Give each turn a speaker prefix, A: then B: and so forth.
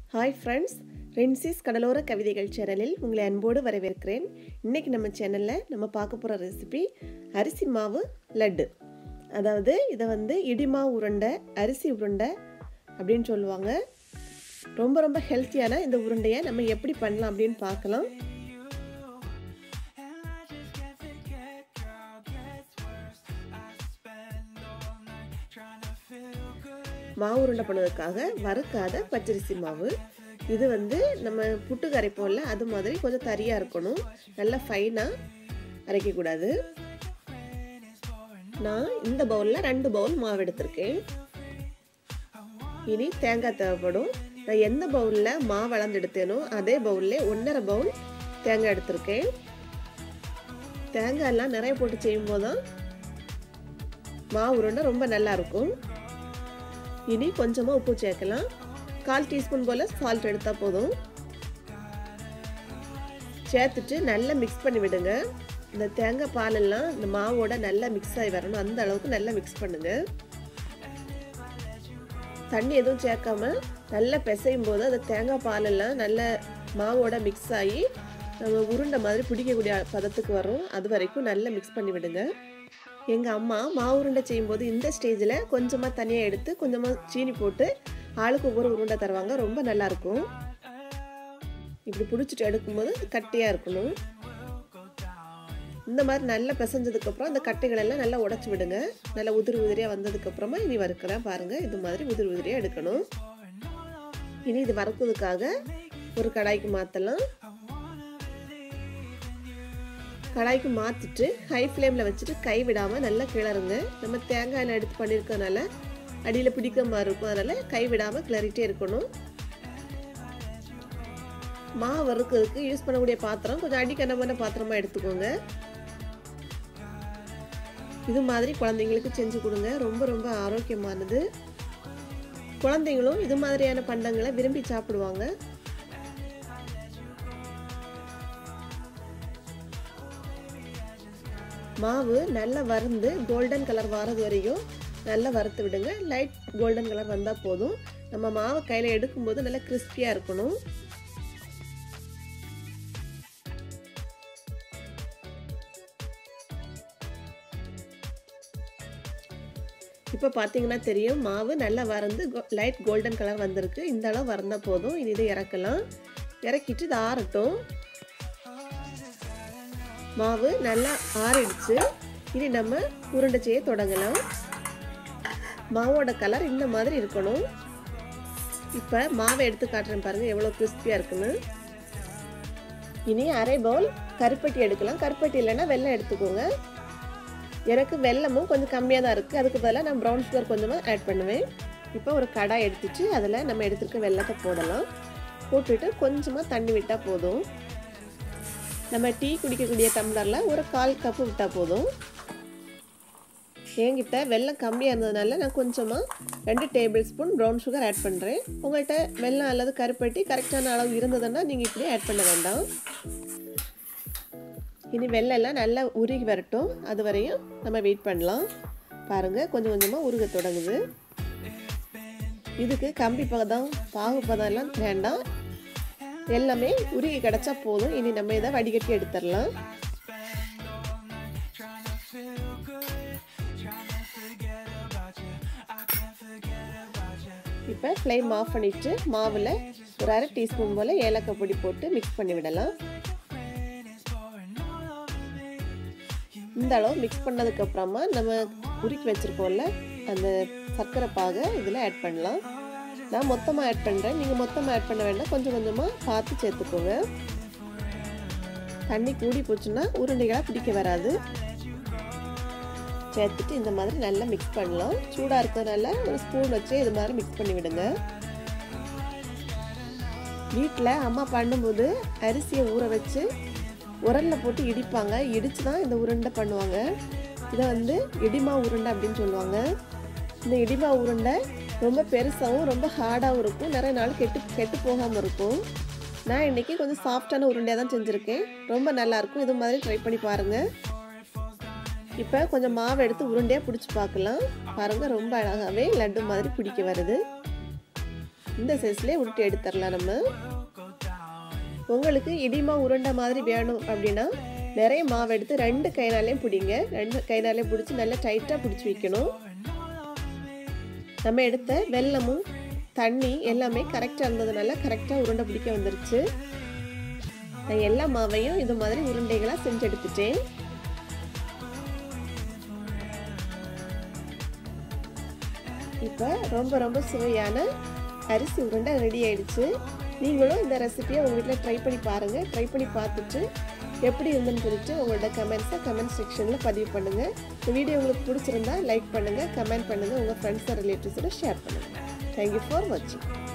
A: hi friends ரென்சிஸ் கடலோர கவிதைகள் சேனலில் உங்களை அன்போடு வரவேற்கிறேன் இன்றைக்கி நம்ம சேனலில் நம்ம பார்க்க போகிற ரெசிபி அரிசி மாவு லட்டு அதாவது இதை வந்து இடிமா உருண்டை அரிசி உருண்டை அப்படின்னு சொல்லுவாங்க ரொம்ப ரொம்ப ஹெல்த்தியான இந்த உருண்டையை நம்ம எப்படி பண்ணலாம் அப்படின்னு பார்க்கலாம் மாவு உருண்டை பண்ணதுக்காக வறுக்காத பச்சரிசி மாவு இது வந்து நம்ம புட்டு கரைப்போம்ல அது மாதிரி கொஞ்சம் தரியாக இருக்கணும் நல்லா ஃபைனாக அரைக்கக்கூடாது நான் இந்த பவுலில் ரெண்டு பவுல் மாவு எடுத்திருக்கேன் இனி தேங்காய் தேவைப்படும் நான் எந்த பவுலில் மாவு வளர்ந்து எடுத்தேனோ அதே பவுலில் ஒன்றரை பவுல் தேங்காய் எடுத்திருக்கேன் தேங்காயெல்லாம் நிறைய போட்டு செய்யும்போது தான் மாவு உருண்டை ரொம்ப நல்லா இருக்கும் இனி கொஞ்சமாக உப்பு சேர்க்கலாம் கால் டீஸ்பூன் போல் சால்ட் எடுத்தால் போதும் சேர்த்துட்டு நல்லா மிக்ஸ் பண்ணி விடுங்க இந்த தேங்காய் பாலெல்லாம் இந்த மாவோட நல்லா மிக்ஸ் ஆகி வரணும் அந்த அளவுக்கு நல்லா மிக்ஸ் பண்ணுங்க தண்ணி எதுவும் சேர்க்காம நல்லா பிசையும் போது அந்த தேங்காய் பாலெல்லாம் நல்ல மாவோட மிக்ஸ் ஆகி நம்ம உருண்டை மாதிரி பிடிக்கக்கூடிய பதத்துக்கு வரும் அது வரைக்கும் நல்லா மிக்ஸ் பண்ணி விடுங்க எங்கள் அம்மா மாவு உருண்டை செய்யும்போது இந்த ஸ்டேஜில் கொஞ்சமாக தனியாக எடுத்து கொஞ்சமாக சீனி போட்டு ஆளுக்கு ஒவ்வொரு உருண்டை தருவாங்க ரொம்ப நல்லாயிருக்கும் இப்படி பிடிச்சிட்டு எடுக்கும்போது கட்டியாக இருக்கணும் இந்த மாதிரி நல்லா பிசைஞ்சதுக்கப்புறம் அந்த கட்டைகள் எல்லாம் நல்லா உடச்சி விடுங்க நல்லா உதிரி உதிரியாக வந்ததுக்கப்புறமா இனி வறுக்கிறேன் பாருங்கள் இது மாதிரி உதிரி உதிரியாக எடுக்கணும் இனி இது வறுக்கிறதுக்காக ஒரு கடாய்க்கு மாற்றலாம் கடாய்க்கு மாற்றிட்டு ஹை ஃப்ளேமில் வச்சுட்டு கை விடாமல் நல்லா கிளறுங்க நம்ம தேங்காயில் எடுத்து பண்ணியிருக்கனால அடியில் பிடிக்க மாதிரி இருக்கும் அதனால் கை விடாமல் கிளறிட்டே இருக்கணும் மாவு வறுக்கிறதுக்கு யூஸ் பண்ணக்கூடிய பாத்திரம் கொஞ்சம் அடிக்கனமான பாத்திரமாக எடுத்துக்கோங்க இது மாதிரி குழந்தைங்களுக்கு செஞ்சு கொடுங்க ரொம்ப ரொம்ப ஆரோக்கியமானது குழந்தைங்களும் இது மாதிரியான பண்டங்களை விரும்பி சாப்பிடுவாங்க மாவு நல்லா வறுந்து கோல்டன் கலர் வரது வரையும் நல்லா வறுத்து விடுங்க லைட் கோல்டன் கலர் வந்தால் போதும் நம்ம மாவை கையில் எடுக்கும்போது நல்லா கிறிஸ்பியாக இருக்கணும் இப்போ பார்த்தீங்கன்னா தெரியும் மாவு நல்லா வறந்து லைட் கோல்டன் கலர் வந்திருக்கு இந்த அளவு வறந்தால் போதும் இனி இதை இறக்கலாம் இறக்கிட்டு இது ஆறட்டும் மாவு நல்லா ஆறிடுச்சு இனி நம்ம உருண்டை செய்ய தொடங்கலாம் மாவோட கலர் இந்த மாதிரி இருக்கணும் இப்போ மாவை எடுத்து காட்டுறேன் பாருங்கள் எவ்வளோ கிறிஸ்பியாக இருக்குன்னு இனி அரை பவுல் கருப்பட்டி எடுக்கலாம் கருப்பட்டி இல்லைன்னா வெள்ளம் எடுத்துக்கோங்க எனக்கு வெள்ளமும் கொஞ்சம் கம்மியாக தான் இருக்குது அதுக்கு பதிலாக நான் ப்ரௌன் சுகர் கொஞ்சமாக ஆட் பண்ணுவேன் இப்போ ஒரு கடாய் எடுத்துட்டு அதில் நம்ம எடுத்துருக்க வெள்ளத்தை போடலாம் போட்டுட்டு கொஞ்சமாக தண்ணி விட்டால் போதும் நம்ம டீ குடிக்கக்கூடிய டம்ளரில் ஒரு கால் கப்பு விட்டால் போதும் என்கிட்ட வெள்ளம் கம்மியாக இருந்ததுனால நான் கொஞ்சமாக ரெண்டு tablespoon brown sugar add பண்ணுறேன் உங்கள்கிட்ட வெள்ளம் அல்லது கருப்பட்டி கரெக்டான அளவு இருந்ததுன்னா நீங்கள் இப்படி ஆட் பண்ண வேண்டாம் இனி வெள்ளெல்லாம் நல்லா உருகி வரட்டும் அது வரையும் நம்ம வெயிட் பண்ணலாம் பாருங்கள் கொஞ்சம் கொஞ்சமாக உருக தொடங்குது இதுக்கு கம்பி பதம் பாகு பதம் எல்லாம் வேண்டாம் எல்லாமே உருகி கிடச்சா போதும் இனி நம்ம இதை வடிகட்டி எடுத்துடலாம் இப்போ ஃப்ளேம் ஆஃப் பண்ணிவிட்டு மாவில் ஒரு அரை டீஸ்பூன் போல் ஏலக்காய் பொடி போட்டு மிக்ஸ் பண்ணி விடலாம் இந்த அளவு மிக்ஸ் பண்ணதுக்கப்புறமா நம்ம உருக்கி வச்சுருக்கோம்ல அந்த சர்க்கரை பாகை இதில் ஆட் பண்ணலாம் நான் மொத்தமாக ஆட் பண்ணுறேன் நீங்கள் மொத்தமாக ஆட் பண்ண வேண்டாம் கொஞ்சம் கொஞ்சமாக பார்த்து சேர்த்துக்கோங்க தண்ணி கூடி போச்சுன்னா உருண்டைகளாக பிடிக்க வராது சேர்த்துட்டு இந்த மாதிரி நல்லா மிக்ஸ் பண்ணலாம் சூடாக இருக்கிறதுனால ஒரு ஸ்பூன் வச்சு இது மாதிரி மிக்ஸ் பண்ணி விடுங்க வீட்டில் அம்மா பண்ணும்போது அரிசியை ஊற வச்சு உரலில் போட்டு இடிப்பாங்க இடித்து தான் இந்த உருண்டை பண்ணுவாங்க இதை வந்து இடிமா உருண்டை அப்படின்னு சொல்லுவாங்க இந்த இடிமா உருண்டை ரொம்ப பெருசாகவும் ரொம்ப ஹார்டாகவும் இருக்கும் நிறைய நாள் கெட்டு கெட்டு போகாமல் இருக்கும் நான் இன்றைக்கி கொஞ்சம் சாஃப்டான உருண்டையாக தான் செஞ்சுருக்கேன் ரொம்ப நல்லாயிருக்கும் இது மாதிரி ட்ரை பண்ணி பாருங்கள் இப்போ கொஞ்சம் மாவு எடுத்து உருண்டையாக பிடிச்சி பார்க்கலாம் பாருங்கள் ரொம்ப அழகாகவே லட்டு மாதிரி பிடிக்க வருது இந்த சைஸ்லேயே உருட்டி எடுத்துடலாம் நம்ம உங்களுக்கு இடிமா உருண்டை மாதிரி வேணும் அப்படின்னா நிறைய மாவு எடுத்து ரெண்டு கைனாலையும் பிடிங்க ரெண்டு கைனாலையும் பிடிச்சி நல்லா டைட்டாக பிடிச்சி வைக்கணும் நம்ம எடுத்த வெல்லமும் தண்ணி எல்லாமே கரெக்டாக இருந்ததுனால கரெக்டாக உருண்டை பிடிக்க வந்துருச்சு நான் எல்லா மாவையும் இது மாதிரி உருண்டைகளாக செஞ்சு எடுத்துட்டேன் இப்போ ரொம்ப ரொம்ப சுவையான அரிசி உருண்டை ரெடி ஆயிடுச்சு நீங்களும் இந்த ரெசிபியை உங்கள் வீட்டில் ட்ரை பண்ணி பாருங்கள் ட்ரை பண்ணி பார்த்துட்டு எப்படி இருந்துன்னு சொல்லிட்டு உங்களோட கமெண்ட்ஸை கமெண்ட் செக்ஷனில் பதிவு பண்ணுங்கள் இந்த வீடியோ உங்களுக்கு பிடிச்சிருந்தா லைக் பண்ணுங்கள் கமெண்ட் பண்ணுங்கள் உங்கள் ஃப்ரெண்ட்ஸ் ரிலேட்டிவ்ஸோட ஷேர் பண்ணுங்கள் தேங்க்யூ ஃபார் வாட்சிங்